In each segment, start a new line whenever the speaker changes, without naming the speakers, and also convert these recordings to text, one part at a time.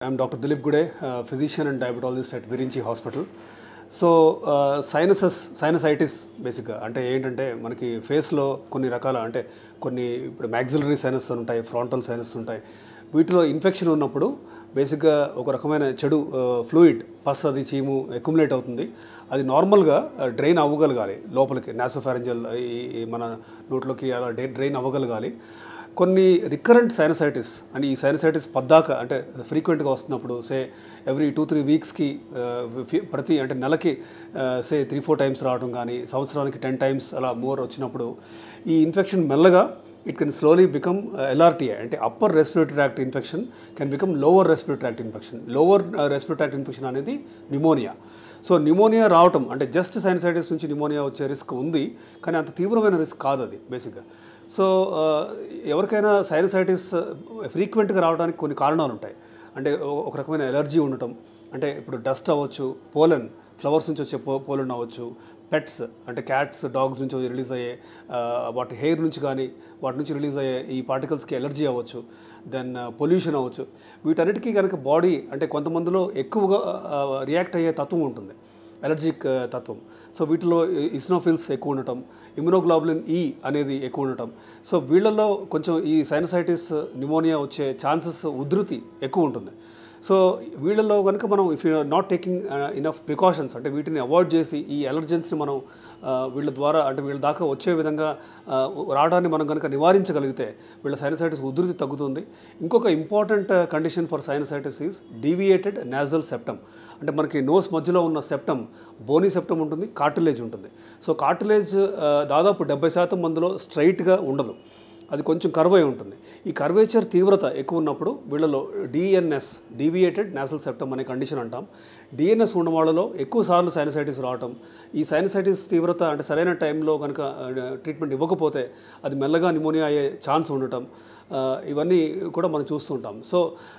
I'm doctor Dilip Gude physician and diabetologist at Virinchi hospital so sinuses sinusitis బేసిక్గా అంటే ఏంటంటే మనకి ఫేస్లో కొన్ని రకాల అంటే కొన్ని ఇప్పుడు మ్యాక్సిలరీ సైనస్ ఉంటాయి ఫ్రాంటల్ సైనస్ ఉంటాయి వీటిలో ఇన్ఫెక్షన్ ఉన్నప్పుడు బేసిక్గా ఒక రకమైన చెడు ఫ్లూయిడ్ పస్ అది చీము అక్యుములేట్ అవుతుంది అది నార్మల్గా డ్రైన్ అవ్వగలగాలి లోపలికి నాసోఫారెంజల్ ఈ మన నోట్లోకి అలా డ్రైన్ అవ్వగలగాలి కొన్ని రికరెంట్ సైనసైటిస్ అని ఈ సైనసైటిస్ పద్దాక అంటే ఫ్రీక్వెంట్గా వస్తున్నప్పుడు సే ఎవ్రీ టూ త్రీ వీక్స్కి ప్రతి అంటే నెలకి సే త్రీ ఫోర్ టైమ్స్ రావడం కానీ సంవత్సరానికి టెన్ టైమ్స్ అలా మోర్ వచ్చినప్పుడు ఈ ఇన్ఫెక్షన్ మెల్లగా it can slowly become LRTI అంటే upper respiratory tract infection can become lower respiratory tract infection lower respiratory tract infection అనేది న్యూమోనియా సో న్యూమోనియా రావటం అంటే జస్ట్ సైనసైటిస్ నుంచి న్యూమోనియా వచ్చే రిస్క్ ఉంది కానీ అంత తీవ్రమైన రిస్క్ కాదు అది బేసిక్గా సో ఎవరికైనా సైనసైటిస్ ఫ్రీక్వెంట్గా రావడానికి కొన్ని కారణాలు ఉంటాయి అంటే ఒక రకమైన ఎలర్జీ ఉండటం అంటే ఇప్పుడు డస్ట్ అవ్వచ్చు పోలన్ ఫ్లవర్స్ నుంచి వచ్చే పో పోలన్ అవ్వచ్చు పెట్స్ అంటే క్యాట్స్ డాగ్స్ నుంచి రిలీజ్ అయ్యే వాటి హెయిర్ నుంచి కానీ వాటి నుంచి రిలీజ్ అయ్యే ఈ పార్టికల్స్కి ఎలర్జీ అవ్వచ్చు దెన్ పొల్యూషన్ అవ్వచ్చు వీటన్నిటికీ కనుక బాడీ అంటే కొంతమందిలో ఎక్కువగా రియాక్ట్ అయ్యే తత్వం ఉంటుంది ఎలర్జిక్ తత్వం సో వీటిలో ఇస్నోఫిల్స్ ఎక్కువ ఉండటం ఇమ్యునోగ్లోబులిన్ ఈ అనేది ఎక్కువ ఉండటం సో వీళ్ళల్లో కొంచెం ఈ సైనసైటిస్ న్యూమోనియా వచ్చే ఛాన్సెస్ ఉధృతి ఎక్కువ ఉంటుంది సో వీళ్ళలో కనుక మనం if you not taking enough precautions అంటే వీటిని అవాయిడ్ చేసి ఈ ఎలర్జెన్స్ని మనం వీళ్ళ ద్వారా అంటే వీళ్ళ దాకా వచ్చే విధంగా రావడాన్ని మనం కనుక నివారించగలిగితే వీళ్ళ సైనసైటిస్ ఉధృతి తగ్గుతుంది ఇంకొక important condition for sinusitis is deviated nasal septum అంటే మనకి నోస్ మధ్యలో ఉన్న సెప్టమ్ బోనీ సెప్టమ్ ఉంటుంది కార్టిలేజ్ ఉంటుంది సో కార్టిలేజ్ దాదాపు డెబ్బై శాతం మందిలో స్ట్రైట్గా ఉండదు అది కొంచెం కర్వ్ అయి ఉంటుంది ఈ కర్వేచర్ తీవ్రత ఎక్కువ ఉన్నప్పుడు వీళ్ళలో డిఎన్ఎస్ డీవియేటెడ్ నేసల్ సెప్టమ్ అనే కండిషన్ అంటాం డిఎన్ఎస్ ఉన్న వాళ్ళలో ఎక్కువ సార్లు సైనసైటిస్ రావటం ఈ సైనసైటిస్ తీవ్రత అంటే సరైన టైంలో కనుక ట్రీట్మెంట్ ఇవ్వకపోతే అది మెల్లగా నిమోనియా అయ్యే ఛాన్స్ ఉండటం ఇవన్నీ కూడా మనం చూస్తుంటాం సో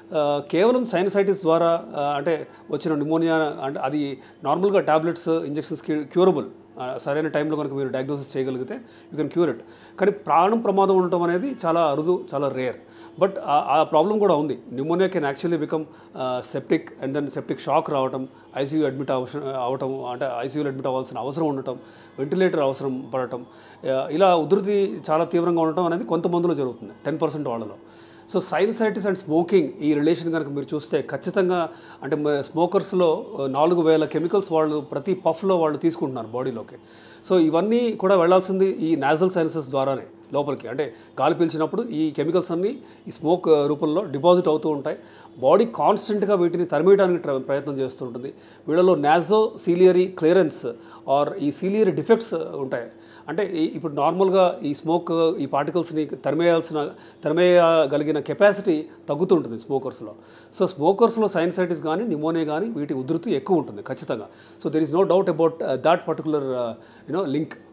కేవలం సైనసైటిస్ ద్వారా అంటే వచ్చిన నిమోనియా అంటే అది నార్మల్గా టాబ్లెట్స్ ఇంజెక్షన్స్కి క్యూరబుల్ సరైన టైంలో కనుక మీరు డయాగ్నోసిస్ చేయగలిగితే యూ కెన్ క్యూర్ ఇట్ కానీ ప్రాణం ప్రమాదం ఉండటం అనేది చాలా అరుదు చాలా రేర్ బట్ ఆ ప్రాబ్లం కూడా ఉంది pneumonia can actually become septic and then septic shock రావటం ఐసీయూ అడ్మిట్ అవసరం అవటం అంటే ఐసీయూలో అడ్మిట్ అవ్వాల్సిన అవసరం ఉండటం వెంటిలేటర్ అవసరం పడటం ఇలా ఉధృతి చాలా తీవ్రంగా ఉండటం అనేది కొంతమందిలో జరుగుతుంది టెన్ పర్సెంట్ వాళ్ళలో సో సైనసైటిస్ అండ్ స్మోకింగ్ ఈ రిలేషన్ కనుక మీరు చూస్తే ఖచ్చితంగా అంటే స్మోకర్స్లో నాలుగు వేల కెమికల్స్ వాళ్ళు ప్రతి పఫ్లో వాళ్ళు తీసుకుంటున్నారు బాడీలోకి సో ఇవన్నీ కూడా వెళ్లాల్సింది ఈ నాజల్ సైనసెస్ ద్వారానే లోపలికి అంటే గాలి పీల్చినప్పుడు ఈ కెమికల్స్ అన్నీ ఈ స్మోక్ రూపంలో డిపాజిట్ అవుతూ ఉంటాయి బాడీ కాన్స్టెంట్గా వీటిని తరిమేయడానికి ప్రయత్నం చేస్తూ ఉంటుంది వీళ్ళలో నాజో సీలియరీ క్లియరెన్స్ ఆర్ ఈ సీలియరీ డిఫెక్ట్స్ ఉంటాయి అంటే ఇప్పుడు నార్మల్గా ఈ స్మోక్ ఈ పార్టికల్స్ని తరిమేయాల్సిన తరిమేయగలిగిన కెపాసిటీ తగ్గుతూ ఉంటుంది స్మోకర్స్లో సో స్మోకర్స్లో సైనసైటిస్ కానీ న్యూమోనియా కానీ వీటి ఉధృతి ఎక్కువ ఉంటుంది ఖచ్చితంగా so there is no doubt about that particular you know link